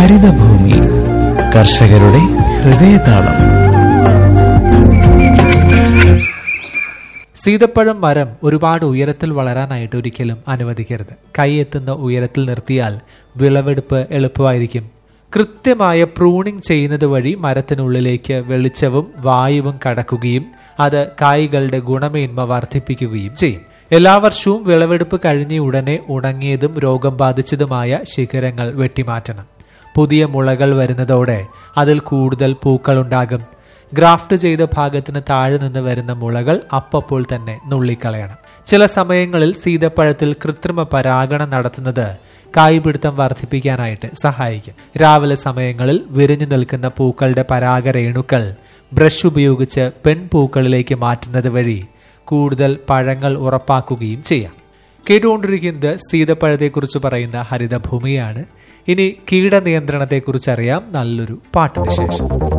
ഹരിതഭൂമി കർഷകരുടെ ഹൃദയതാളം സീതപ്പഴം മരം ഒരുപാട് ഉയരത്തിൽ വളരാനായിട്ട് ഒരിക്കലും അനുവദിക്കരുത് കൈയെത്തുന്ന ഉയരത്തിൽ നിർത്തിയാൽ വിളവെടുപ്പ് എളുപ്പമായിരിക്കും കൃത്യമായ പ്രൂണിംഗ് ചെയ്യുന്നത് വഴി മരത്തിനുള്ളിലേക്ക് വെളിച്ചവും വായുവും കടക്കുകയും അത് കായ്കളുടെ ഗുണമേന്മ വർദ്ധിപ്പിക്കുകയും ചെയ്യും എല്ലാ വർഷവും വിളവെടുപ്പ് കഴിഞ്ഞ ഉടനെ ഉണങ്ങിയതും രോഗം ബാധിച്ചതുമായ ശിഖരങ്ങൾ വെട്ടിമാറ്റണം പുതിയ മുളകൾ വരുന്നതോടെ അതിൽ കൂടുതൽ പൂക്കളുണ്ടാകും ഗ്രാഫ്റ്റ് ചെയ്ത ഭാഗത്തിന് താഴെ നിന്ന് വരുന്ന മുളകൾ അപ്പപ്പോൾ തന്നെ നുള്ളിക്കളയണം ചില സമയങ്ങളിൽ സീതപ്പഴത്തിൽ കൃത്രിമ പരാഗണം നടത്തുന്നത് കായ്പിടുത്തം വർദ്ധിപ്പിക്കാനായിട്ട് സഹായിക്കും രാവിലെ സമയങ്ങളിൽ വിരിഞ്ഞു നിൽക്കുന്ന പൂക്കളുടെ പരാഗരേണുക്കൾ ബ്രഷ് ഉപയോഗിച്ച് പെൺപൂക്കളിലേക്ക് മാറ്റുന്നത് വഴി കൂടുതൽ പഴങ്ങൾ ഉറപ്പാക്കുകയും ചെയ്യാം കേട്ടുകൊണ്ടിരിക്കുന്നത് സീതപ്പഴത്തെക്കുറിച്ച് പറയുന്ന ഹരിതഭൂമിയാണ് ഇനി കീടനിയന്ത്രണത്തെക്കുറിച്ച് അറിയാം നല്ലൊരു പാട്ടുവിശേഷം